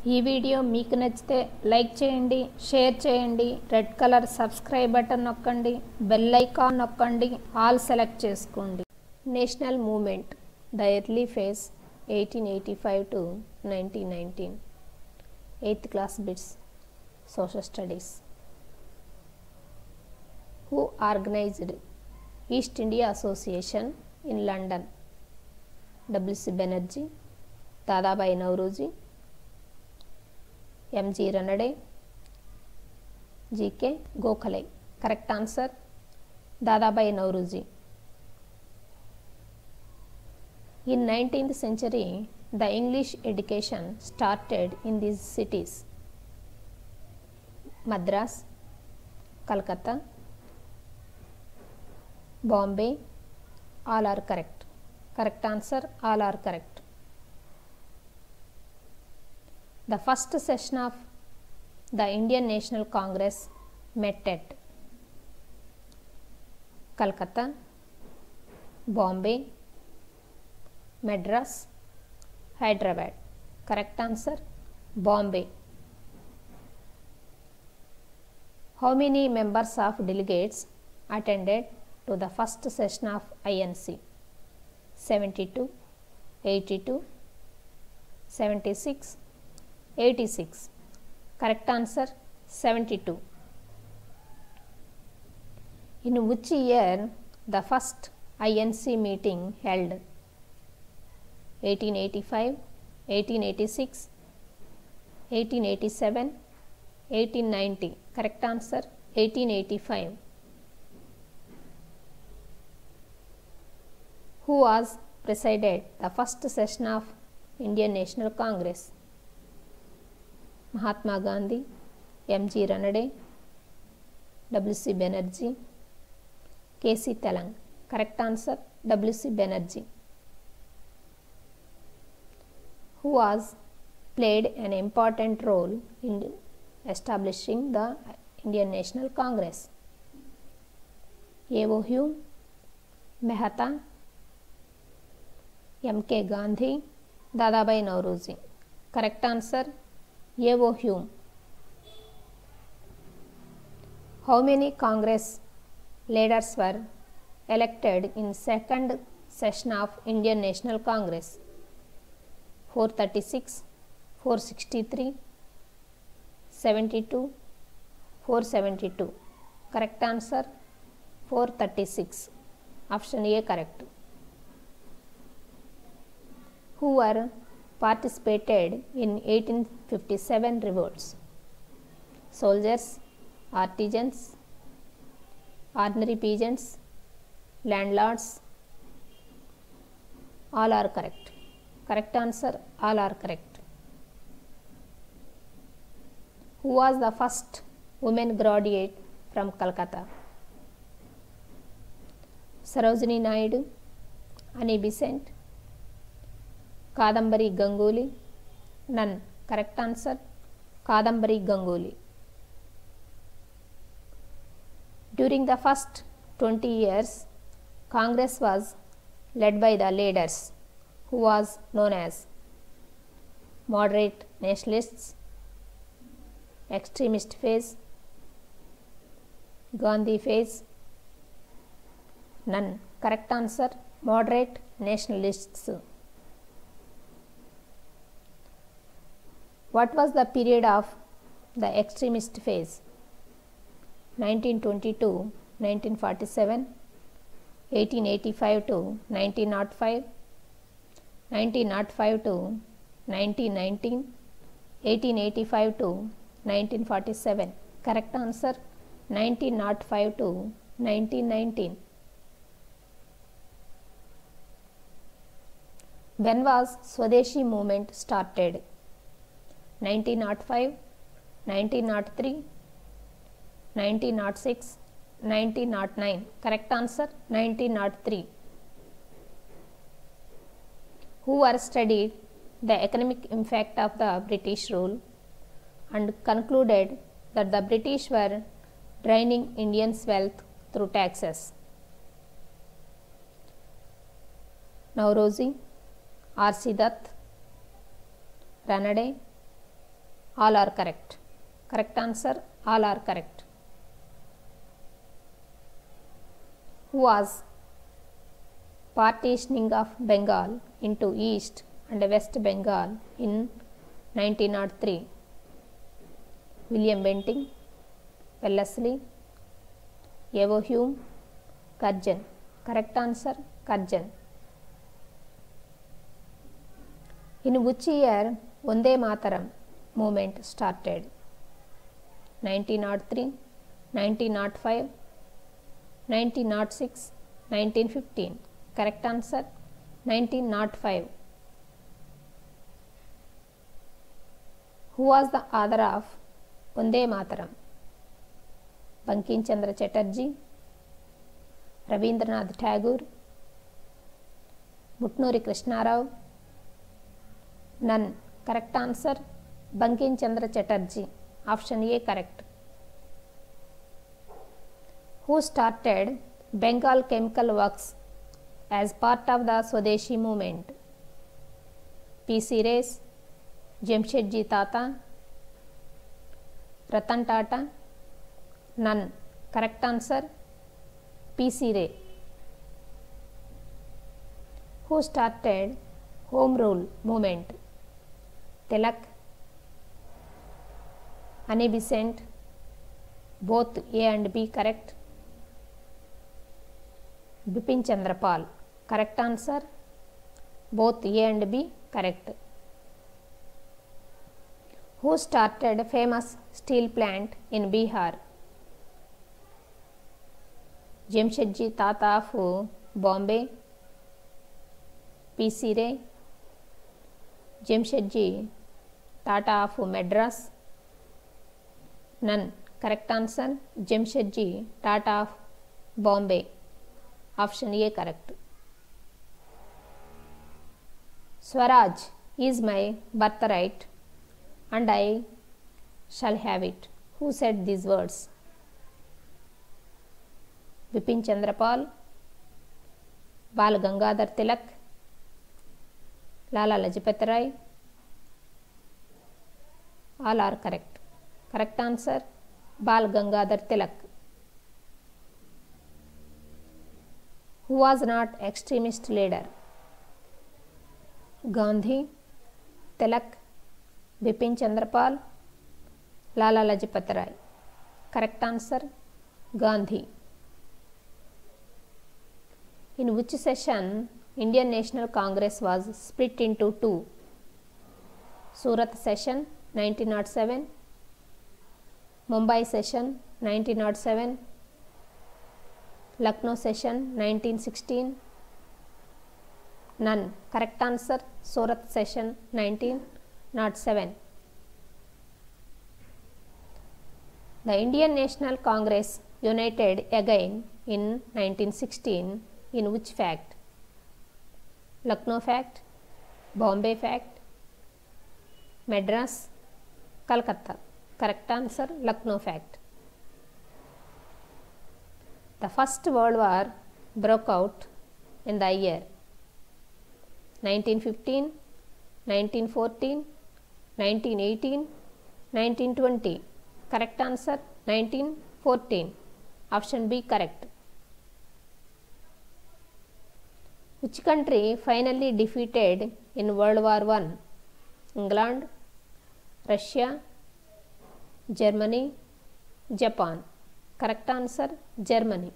ఈ వీడియో మీకు నచ్చితే లైక్ చేయండి షేర్ చేయండి రెడ్ కలర్ సబ్స్క్రైబ్ బటన్ నొక్కండి బెల్ ఐకాన్ నొక్కండి ఆల్ సెలెక్ట్ చేసుకోండి national movement the early phase eighteen eighty five to nineteen nineteen eighth class bits social studies who organised East India Association in London WC Banerjee Dadabhai Naoroji MG Ranade GK Gokhale correct answer Dadabhai Naoroji in nineteenth century the English education started in these cities Madras Calcutta Bombay all are correct correct answer all are correct The first session of the Indian National Congress met at Calcutta, Bombay, Madras, Hyderabad. Correct answer Bombay. How many members of delegates attended to the first session of INC? 72, 82, 76, 86 correct answer 72 in which year the first inc meeting held 1885 1886 1887 1890 correct answer 1885 who was presided the first session of indian national congress Mahatma Gandhi MG Ranade WC Banerjee KC Telang correct answer WC Banerjee who was played an important role in establishing the Indian National Congress AO Hume Mehta MK Gandhi Dadabhai Naoroji correct answer AO Hume how many Congress leaders were elected in second session of Indian National Congress four thirty six four sixty three seventy two four seventy two correct answer four thirty six option A correct who are participated in 1857 revolts. Soldiers, artisans, ordinary peasants, landlords, all are correct. Correct answer, all are correct. Who was the first woman graduate from Calcutta? Sarojini Naidu, Annie Besant, Kadambari Ganguly none correct answer Kadambari Ganguly during the first twenty years Congress was led by the leaders who was known as moderate nationalists extremist phase Gandhi phase none correct answer moderate nationalists What was the period of the extremist phase? 1922 1947, 1885 to 1905, 1905 to 1919, 1885 to 1947. Correct answer 1905 to 1919. When was Swadeshi movement started? 1905, 1903, 1906, 1909. Correct answer 1903. Who were studied the economic impact of the British rule and concluded that the British were draining Indians' wealth through taxes. Naurozi, R.C. Dutt, Ranade, All are correct. Correct answer. All are correct. Who was partitioning of Bengal into East and West Bengal in 1903? William Benting, Wellesley, Evo Hume, Curzon. Correct answer Curzon. In which year Vande Mataram movement started? 1903, 1905, 1906, 1915. Correct answer 1905. Who was the author of Vande Mataram? Bankim Chandra Chatterjee, Rabindranath Tagore, Mutnuri Krishnarao. None. Correct answer Bankim Chandra Chatterjee. Option A correct. Who started Bengal Chemical Works as part of the Swadeshi movement? P.C. Race, Jamshedji Tata, Ratan Tata. None. Correct answer P.C. Ray. Who started Home Rule movement? Tilak, Annie Besant. Both A and B correct. Bipin Chandrapal. Correct answer. Both A and B correct. Who started famous steel plant in Bihar? Jamshedji Tata of Bombay, P.C. Ray, Jamshedji Tata of Madras. None. Correct answer Jamshedji Tata of Bombay. Option A correct. Swaraj is my birthright and I shall have it. Who said these words? Bipin Chandrapal, Bal Gangadhar Tilak, Lala Lajpat Rai. All are correct. Correct answer Bal Gangadhar Tilak. Who was not extremist leader? Gandhi, Tilak, Bipin Chandrapal, Lala Lajpat Rai. Correct answer Gandhi. In which session Indian National Congress was split into two? Surat session 1907, Mumbai session 1907, Lucknow session 1916. None. Correct answer Surat session 1907. The Indian National Congress united again in 1916 in which fact? Lucknow fact, Bombay fact, Madras, Calcutta. Correct answer Lucknow fact. The First World War broke out in the year 1915, 1914, 1918, 1920. Correct answer 1914. Option B correct. Which country finally defeated in World War I? England, Russia, Germany, Japan. Correct answer Germany.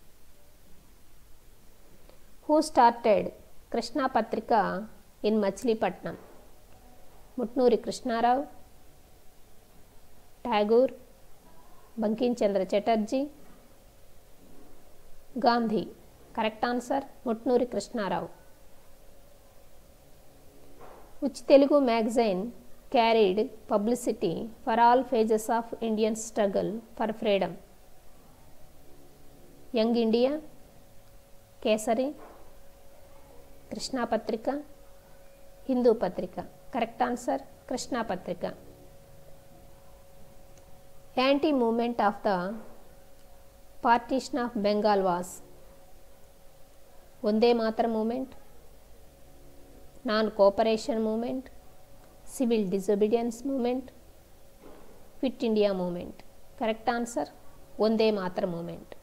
Who started Krishna Patrika in Machilipatnam? Mutnuri Krishnarao, Tagore, Bankim Chandra Chatterjee, Gandhi. Correct answer Mutnuri Krishnarao. Which Telugu magazine carried publicity for all phases of Indian struggle for freedom? Young India, Kesari, Krishna Patrika, Hindu Patrika. Correct answer Krishna Patrika. Anti movement of the partition of Bengal was Vande Mataram movement, non cooperation movement, civil disobedience movement, quit India movement correct answer Vande Mataram moment